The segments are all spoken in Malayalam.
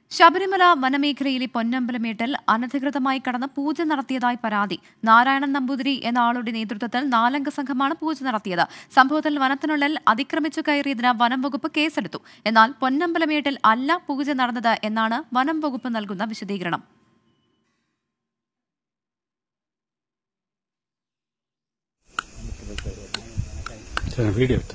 ശബരിമല വനമേഖലയിലെ പൊന്നമ്പലമേട്ടിൽ അനധികൃതമായി കടന്ന് പൂജ നടത്തിയതായി പരാതി നാരായണൻ നമ്പൂതിരി എന്ന ആളുടെ നേതൃത്വത്തിൽ നാലംഗ സംഘമാണ് പൂജ നടത്തിയത് സംഭവത്തിൽ വനത്തിനുള്ളിൽ അതിക്രമിച്ചു കയറിയതിന് വനം വകുപ്പ് കേസെടുത്തു എന്നാൽ പൊന്നമ്പലമേട്ടിൽ അല്ല പൂജ നടന്നത് എന്നാണ് വനം വകുപ്പ് നൽകുന്ന വിശദീകരണം ಸರ್ ವಿಡಿಯೋ ಇತ್ತು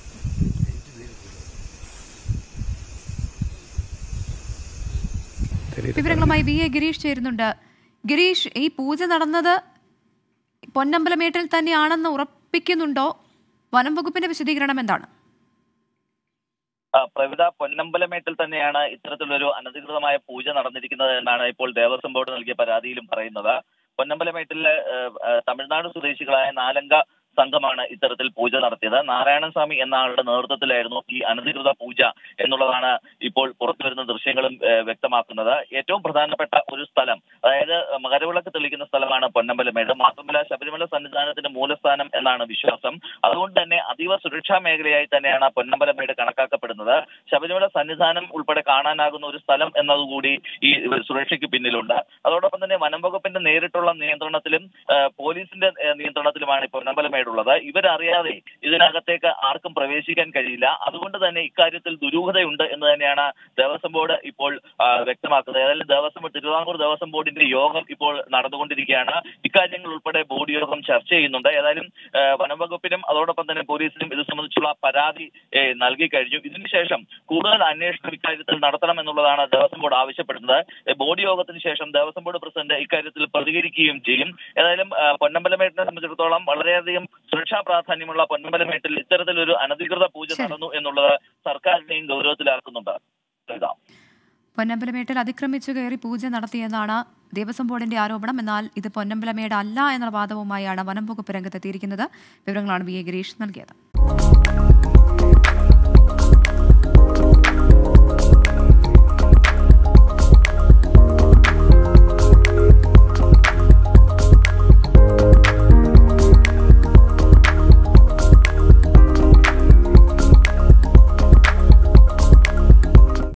தெரியுது വിവരങ്ങളുമായി വി എ ഗിരീഷ് ചേരുന്നുണ്ട് ഗിരീഷ് ഈ പൂജ നടന്നത് പൊന്നമ്പലമേട്ടിൽ തന്നെയാണെന്ന് ഉറപ്പിക്കുന്നുണ്ടോ വനം വകുപ്പിന്റെ വിശദീകരണം എന്താണ് ആ, പ്രവിത പൊന്നമ്പലമേട്ടിൽ തന്നെയാണ് ഇത്തരത്തിലൊരു അനധികൃതമായ പൂജ നടന്നിരിക്കുന്നത് എന്നാണ് ഇപ്പോൾ ദേവസ്വം ബോർഡ് നൽകിയ പരാതിയിലും പറയുന്നത് പൊന്നമ്പലമേട്ടിലെ ഏഹ്, ഏഹ്, തമിഴ്നാട് സ്വദേശികളായ നാലംഗ സംഘമാണ് ഇത്തരത്തിൽ പൂജ നടത്തിയത് നാരായണൻ സ്വാമി എന്ന ആളുടെ നേതൃത്വത്തിലായിരുന്നു ഈ അനധികൃത പൂജ എന്നുള്ളതാണ് ഇപ്പോൾ പുറത്തുവരുന്ന ദൃശ്യങ്ങളും ഏഹ്, വ്യക്തമാക്കുന്നത് ഏറ്റവും പ്രധാനപ്പെട്ട ഒരു സ്ഥലം അതായത് മകരവിളക്ക് തെളിക്കുന്ന സ്ഥലമാണ് പൊന്നമ്പലമേട് മാത്രമല്ല ശബരിമല സന്നിധാനത്തിന്റെ മൂലസ്ഥാനം എന്നാണ് വിശ്വാസം അതുകൊണ്ട് തന്നെ അതീവ സുരക്ഷാ മേഖലയായി തന്നെയാണ് പൊന്നമ്പലമേട് കണക്കാക്കപ്പെടുന്നത് ശബരിമല സന്നിധാനം ഉൾപ്പെടെ കാണാനാകുന്ന ഒരു സ്ഥലം എന്നതുകൂടി ഈ സുരക്ഷയ്ക്ക് പിന്നിലുണ്ട് അതോടൊപ്പം തന്നെ വനം വകുപ്പിന്റെ നേരിട്ടുള്ള നിയന്ത്രണത്തിലും ആ, പോലീസിന്റെ ആ, നിയന്ത്രണത്തിലുമാണ് ഈ പൊന്നമ്പലമേടുള്ളത് ഇവരറിയാതെ ഇതിനകത്തേക്ക് ആർക്കും പ്രവേശിക്കാൻ കഴിയില്ല അതുകൊണ്ട് തന്നെ ഇക്കാര്യത്തിൽ ദുരൂഹതയുണ്ട് എന്ന് തന്നെയാണ് ദേവസ്വം ബോർഡ് ഇപ്പോൾ ആ, വ്യക്തമാക്കുന്നത് ഏതായാലും ദേവസ്വം ബോർഡ് തിരുവിതാംകൂർ ദേവസ്വം ബോർഡിന്റെ യോഗം ഇപ്പോൾ നടന്നുകൊണ്ടിരിക്കുകയാണ് ഇക്കാര്യങ്ങൾ ഉൾപ്പെടെ ബോർഡ് യോഗം ചർച്ച ചെയ്യുന്നുണ്ട് ഏതായാലും ആ, വനം വകുപ്പിനും അതോടൊപ്പം തന്നെ പോലീസിനും ഇത് സംബന്ധിച്ചുള്ള പരാതി ഏ, നൽകി കഴിഞ്ഞു ഇതിനുശേഷം കൂടുതൽ അന്വേഷണം ഇക്കാര്യത്തിൽ നടത്തണം എന്നുള്ളതാണ് ദേവസ്വം ബോർഡ് ആവശ്യപ്പെടുന്നത് ഏ, ബോർഡ് യോഗത്തിന് ശേഷം ദേവസ്വം ബോർഡ് പ്രസിഡന്റ് ഇക്കാര്യത്തിൽ പ്രതികരിക്കുകയും ചെയ്യും ഏതായാലും ആ, പൊന്നമ്പലമേട്ടിനെ സംബന്ധിച്ചിടത്തോളം വളരെയധികം സുരക്ഷാ പ്രാധാന്യമുള്ള പൊന്നമ്പലമേട്ടിൽ ഇത്തരത്തിലൊരു അനധികൃത പൂജ ശരി. നടന്നു എന്നുള്ളത് സർക്കാരിനെയും ഗൗരവത്തിലാക്കുന്നുണ്ട് ഇതാ. പൊന്നമ്പലമേട്ടിൽ അതിക്രമിച്ചു കയറി പൂജ നടത്തിയെന്നാണ് ദേവസ്വം ബോർഡിന്റെ ആരോപണം എന്നാൽ ഇത് പൊന്നമ്പലമേട് അല്ല എന്ന വാദവുമായാണ് വനം വകുപ്പ് രംഗത്തെത്തിയിരിക്കുന്നത് വിവരങ്ങളാണ് വി എ ഗിരീഷ് നൽകിയത്